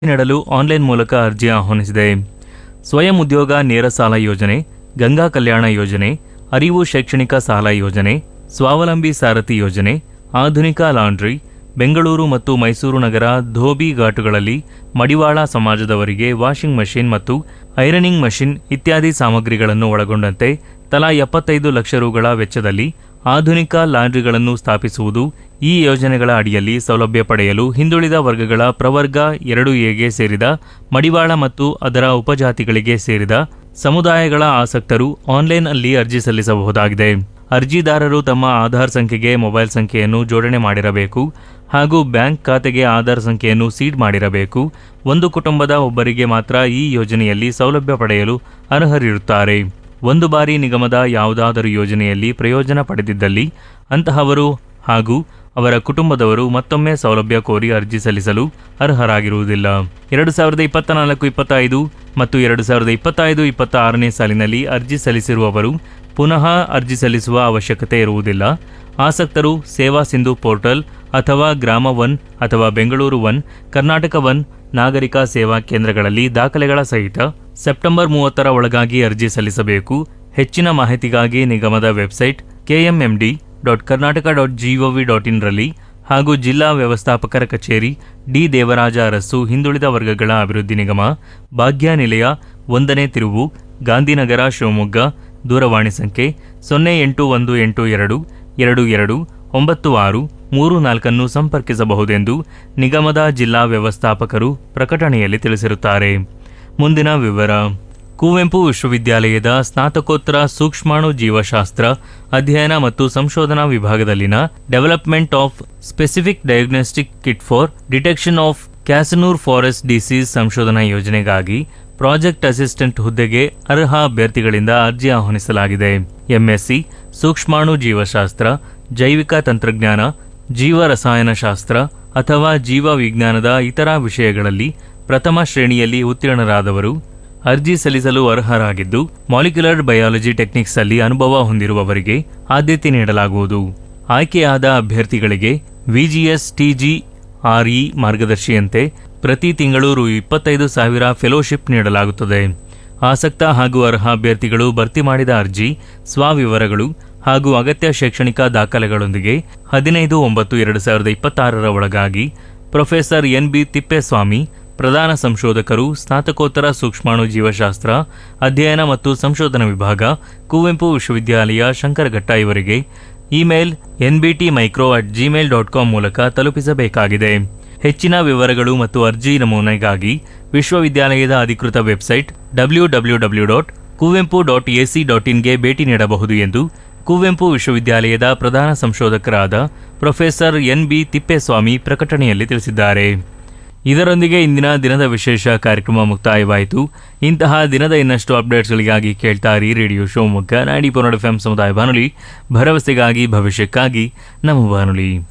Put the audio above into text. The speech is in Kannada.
ನೀಡಲು ಆನ್ಲೈನ್ ಮೂಲಕ ಅರ್ಜಿ ಆಹ್ವಾನಿಸಿದೆ ಸ್ವಯಂ ಉದ್ಯೋಗ ನೇರ ಸಾಲ ಯೋಜನೆ ಗಂಗಾ ಕಲ್ಯಾಣ ಯೋಜನೆ ಅರಿವು ಶೈಕ್ಷಣಿಕ ಸಾಲ ಯೋಜನೆ ಸ್ವಾವಲಂಬಿ ಸಾರಥಿ ಯೋಜನೆ ಆಧುನಿಕ ಲಾಂಡ್ರಿ ಬೆಂಗಳೂರು ಮತ್ತು ಮೈಸೂರು ನಗರ ಧೋಬಿ ಘಾಟುಗಳಲ್ಲಿ ಮಡಿವಾಳ ಸಮಾಜದವರಿಗೆ ವಾಷಿಂಗ್ ಮಷಿನ್ ಮತ್ತು ಐರನಿಂಗ್ ಮಷಿನ್ ಇತ್ಯಾದಿ ಸಾಮಗ್ರಿಗಳನ್ನು ಒಳಗೊಂಡಂತೆ ತಲಾ ಎಪ್ಪತ್ತೈದು ಲಕ್ಷ ರುಗಳ ವೆಚ್ಚದಲ್ಲಿ ಆಧುನಿಕ ಲಾಂಡ್ರಿಗಳನ್ನು ಸ್ಥಾಪಿಸುವುದು ಈ ಯೋಜನೆಗಳ ಅಡಿಯಲ್ಲಿ ಸೌಲಭ್ಯ ಪಡೆಯಲು ಹಿಂದುಳಿದ ವರ್ಗಗಳ ಪ್ರವರ್ಗ ಎರಡು ಎಗೆ ಸೇರಿದ ಮಡಿವಾಳ ಮತ್ತು ಅದರ ಉಪಜಾತಿಗಳಿಗೆ ಸೇರಿದ ಸಮುದಾಯಗಳ ಆಸಕ್ತರು ಆನ್ಲೈನ್ ಅಲ್ಲಿ ಅರ್ಜಿ ಸಲ್ಲಿಸಬಹುದಾಗಿದೆ ಅರ್ಜಿದಾರರು ತಮ್ಮ ಆಧಾರ್ ಸಂಖ್ಯೆಗೆ ಮೊಬೈಲ್ ಸಂಖ್ಯೆಯನ್ನು ಜೋಡಣೆ ಮಾಡಿರಬೇಕು ಹಾಗೂ ಬ್ಯಾಂಕ್ ಖಾತೆಗೆ ಆಧಾರ್ ಸಂಖ್ಯೆಯನ್ನು ಸೀಡ್ ಮಾಡಿರಬೇಕು ಒಂದು ಕುಟುಂಬದ ಒಬ್ಬರಿಗೆ ಮಾತ್ರ ಈ ಯೋಜನೆಯಲ್ಲಿ ಸೌಲಭ್ಯ ಪಡೆಯಲು ಅರ್ಹರಿರುತ್ತಾರೆ ಒಂದು ಬಾರಿ ನಿಗಮದ ಯಾವುದಾದರೂ ಯೋಜನೆಯಲ್ಲಿ ಪ್ರಯೋಜನ ಪಡೆದಿದ್ದಲ್ಲಿ ಅಂತಹವರು ಹಾಗೂ ಅವರ ಕುಟುಂಬದವರು ಮತ್ತೊಮ್ಮೆ ಸೌಲಭ್ಯ ಕೋರಿ ಅರ್ಜಿ ಸಲ್ಲಿಸಲು ಅರ್ಹರಾಗಿರುವುದಿಲ್ಲ ಎರಡು ಸಾವಿರದ ಇಪ್ಪತ್ತ ನಾಲ್ಕು ಇಪ್ಪತ್ತೈದು ಮತ್ತು ಎರಡು ಸಾವಿರದ ಇಪ್ಪತ್ತೈದು ಇಪ್ಪತ್ತ ಆರನೇ ಸಾಲಿನಲ್ಲಿ ಅರ್ಜಿ ಸಲ್ಲಿಸಿರುವವರು ಪುನಃ ಅರ್ಜಿ ಸಲ್ಲಿಸುವ ಅವಶ್ಯಕತೆ ಇರುವುದಿಲ್ಲ ಆಸಕ್ತರು ಸೇವಾ ಸಿಂಧು ಪೋರ್ಟಲ್ ಅಥವಾ ಗ್ರಾಮ ಒನ್ ಅಥವಾ ಬೆಂಗಳೂರು ಒನ್ ಕರ್ನಾಟಕ ಒನ್ ನಾಗರಿಕ ಸೇವಾ ಕೇಂದ್ರಗಳಲ್ಲಿ ದಾಖಲೆಗಳ ಸಹಿತ ಸೆಪ್ಟೆಂಬರ್ ಮೂವತ್ತರ ಒಳಗಾಗಿ ಅರ್ಜಿ ಸಲ್ಲಿಸಬೇಕು ಹೆಚ್ಚಿನ ಮಾಹಿತಿಗಾಗಿ ನಿಗಮದ website KMMD dot Karnataka dot GOV dot ಇನ್ರಲ್ಲಿ ಹಾಗೂ ಜಿಲ್ಲಾ ವ್ಯವಸ್ಥಾಪಕರ ಕಚೇರಿ ಡಿ ದೇವರಾಜ ಅರಸು ಹಿಂದುಳಿದ ವರ್ಗಗಳ ಅಭಿವೃದ್ಧಿ ನಿಗಮ ಭಾಗ್ಯ ನಿಲಯ ಒಂದನೇ ತಿರುವು ಗಾಂಧಿನಗರ ಶಿವಮೊಗ್ಗ ದೂರವಾಣಿ ಸಂಖ್ಯೆ ಸೊನ್ನೆ ಎಂಟು ಒಂದು ಎಂಟು ಎರಡು ಎರಡು ಎರಡು ಒಂಬತ್ತು ಆರು ಮೂರು ನಾಲ್ಕನ್ನು ಸಂಪರ್ಕಿಸಬಹುದೆಂದು ನಿಗಮದ ಜಿಲ್ಲಾ ವ್ಯವಸ್ಥಾಪಕರು ಪ್ರಕಟಣೆಯಲ್ಲಿ ತಿಳಿಸಿರುತ್ತಾರೆ ಮುಂದಿನ ವಿವರ ಕುವೆಂಪು ವಿಶ್ವವಿದ್ಯಾಲಯದ ಸ್ನಾತಕೋತ್ತರ ಸೂಕ್ಷ್ಮಾಣು ಜೀವಶಾಸ್ತ್ರ ಅಧ್ಯಯನ ಮತ್ತು ಸಂಶೋಧನಾ ವಿಭಾಗದಲ್ಲಿನ development of specific diagnostic kit for detection of Kyasanur forest disease ಸಂಶೋಧನಾ ಯೋಜನೆಗಾಗಿ ಪ್ರಾಜೆಕ್ಟ್ ಅಸಿಸ್ಟೆಂಟ್ ಹುದ್ದೆಗೆ ಅರ್ಹ ಅಭ್ಯರ್ಥಿಗಳಿಂದ ಅರ್ಜಿ ಆಹ್ವಾನಿಸಲಾಗಿದೆ ಎಂಎಸ್ಸಿ ಸೂಕ್ಷ್ಮಾಣು ಜೀವಶಾಸ್ತ್ರ ಜೈವಿಕ ತಂತ್ರಜ್ಞಾನ ಜೀವ ರಸಾಯನಶಾಸ್ತ್ರ ಅಥವಾ ಜೀವ ವಿಜ್ಞಾನದ ಇತರ ವಿಷಯಗಳಲ್ಲಿ ಪ್ರಥಮ ಶ್ರೇಣಿಯಲ್ಲಿ ಉತ್ತೀರ್ಣರಾದವರು ಅರ್ಜಿ ಸಲ್ಲಿಸಲು ಅರ್ಹರಾಗಿದ್ದು ಮಾಲಿಕ್ಯುಲರ್ ಬಯಾಲಜಿ ಟೆಕ್ನಿಕ್ಸ್ ಅಲ್ಲಿ ಅನುಭವ ಹೊಂದಿರುವವರಿಗೆ ಆದ್ಯತೆ ನೀಡಲಾಗುವುದು ಆಯ್ಕೆಯಾದ ಅಭ್ಯರ್ಥಿಗಳಿಗೆ ವಿಜಿಎಸ್ ಟಿಜಿ ಆರ್ಇ ಮಾರ್ಗದರ್ಶಿಯಂತೆ ಪ್ರತಿ ತಿಂಗಳು ರು ಇಪ್ಪತ್ತೈದು ಸಾವಿರ ಫೆಲೋಶಿಪ್ ನೀಡಲಾಗುತ್ತದೆ ಆಸಕ್ತ ಹಾಗೂ ಅರ್ಹ ಅಭ್ಯರ್ಥಿಗಳು ಭರ್ತಿ ಮಾಡಿದ ಅರ್ಜಿ ಸ್ವವಿವರಗಳು ಹಾಗೂ ಅಗತ್ಯ ಶೈಕ್ಷಣಿಕ ದಾಖಲೆಗಳೊಂದಿಗೆ ಹದಿನೈದು ಒಂಬತ್ತು ಎರಡು ಸಾವಿರದ ಇಪ್ಪತ್ತಾರರ ಒಳಗಾಗಿ ಪ್ರೊಫೆಸರ್ ಎನ್ ಬಿ ತಿಪ್ಪೇಸ್ವಾಮಿ ಪ್ರಧಾನ ಸಂಶೋಧಕರು ಸ್ನಾತಕೋತ್ತರ ಸೂಕ್ಷ್ಮಾಣು ಜೀವಶಾಸ್ತ್ರ ಅಧ್ಯಯನ ಮತ್ತು ಸಂಶೋಧನಾ ವಿಭಾಗ ಕುವೆಂಪು ವಿಶ್ವವಿದ್ಯಾಲಯ ಶಂಕರಘಟ್ಟ ಇವರಿಗೆ email NBT micro at Gmail dot com ಮೂಲಕ ತಲುಪಿಸಬೇಕಾಗಿದೆ ಹೆಚ್ಚಿನ ವಿವರಗಳು ಮತ್ತು ಅರ್ಜಿ ನಮೂನೆಗಾಗಿ ವಿಶ್ವವಿದ್ಯಾಲಯದ ಅಧಿಕೃತ website W W W dot Kuvempu dot AC dot ಇನ್ಗೆ ಭೇಟಿ ನೀಡಬಹುದು ಎಂದು ಕುವೆಂಪು ವಿಶ್ವವಿದ್ಯಾಲಯದ ಪ್ರಧಾನ ಸಂಶೋಧಕರಾದ ಪ್ರೊಫೆಸರ್ ಎನ್ ಬಿ ತಿಪ್ಪೇಸ್ವಾಮಿ ಪ್ರಕಟಣೆಯಲ್ಲಿ ತಿಳಿಸಿದ್ದಾರೆ ಇದರೊಂದಿಗೆ ಇಂದಿನ ದಿನದ ವಿಶೇಷ ಕಾರ್ಯಕ್ರಮ ಮುಕ್ತಾಯವಾಯಿತು ಇಂತಹ ದಿನದ ಇನ್ನಷ್ಟು ಅಪ್ಡೇಟ್ಸ್ಗಳಿಗಾಗಿ ಕೇಳ್ತಾರಿ ರೇಡಿಯೋ ಶಿವಮೊಗ್ಗ ನಾಡಿ ಪೊನ್ನಡ ಎಫ್ ಸಮುದಾಯ ಬಾನುಲಿ ಭರವಸೆಗಾಗಿ ಭವಿಷ್ಯಕ್ಕಾಗಿ ನಮ್ಮ ಬಾನುಲಿ